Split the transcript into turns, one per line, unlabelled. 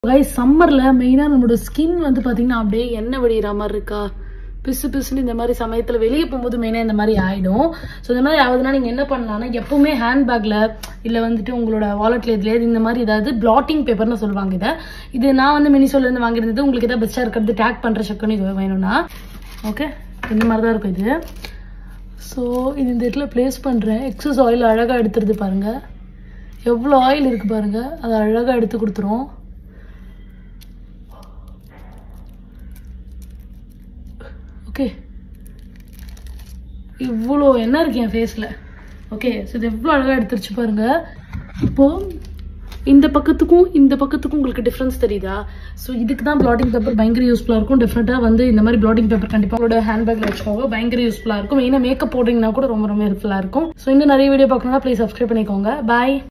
guys சம்மர்ல மெயினா நம்மளோட ஸ்கின் வந்து பாத்தீங்கன்னா அப்படியே எண்ணெய் வடிகிற மாதிரி இருக்கா பிசு பிசுன்னு இந்த மாதிரி சமயத்துல வெளியே போகும்போது மெயினா இந்த மாதிரி ஆயிடும் ஸோ இந்த மாதிரி ஆகுதுன்னா நீங்க என்ன பண்ணலாம்னா எப்பவுமே ஹேண்ட்பேக்ல இல்ல வந்துட்டு உங்களோட வாலெட்ல இதுல இந்த மாதிரி ஏதாவது பிளாட்டிங் பேப்பர்னு சொல்லுவாங்க இதை இது நான் வந்து மினிசோல இருந்து வாங்கியிருந்தது உங்களுக்கு ஏதாவது பெஸ்டா இருக்கிறது டேக் பண்ற செக்குன்னு இது வேணும்னா ஓகே இந்த மாதிரி தான் இருக்கும் இது ஸோ இது இந்த இடத்துல ப்ளேஸ் பண்ணுறேன் எக்ஸஸ் ஆயில் அழகாக எடுத்துருது பாருங்க எவ்வளோ ஆயில் இருக்கு பாருங்க அதை அழகாக எடுத்து கொடுத்துரும் ஓகே இவ்வளோ என்ன இருக்கு என் ஃபேஸில் ஓகே ஸோ இது எவ்வளோ அழகாக எடுத்துருச்சு பாருங்க இப்போ இந்த பக்கத்துக்கும் இந்த பக்கத்துக்கும் உங்களுக்கு டிஃப்ரென்ஸ் தெரியுதா ஸோ இதுக்கு தான் பிளாட்டிங் பேப்பர் பயங்கர யூஸ்ஃபுல்லாக இருக்கும் டிஃப்ரெண்ட்டாக வந்து இந்த மாதிரி பிளாட்டிங் பேப்பர் கண்டிப்பாக உங்களோட ஹேண்ட்பேக்கில் வச்சுக்கோங்க பயங்கர யூஸ்ஃபுல்லாக இருக்கும் மெயினாக மேக்கப் போடுறீங்கன்னா கூட ரொம்ப ரொம்ப ஹெல்ப்ஃபுல்லாக இருக்கும் ஸோ இன்னும் நிறைய வீடியோ பார்க்கணும்னா ப்ளீஸ் சப்ஸ்கிரைப் பண்ணிக்கோங்க பாய்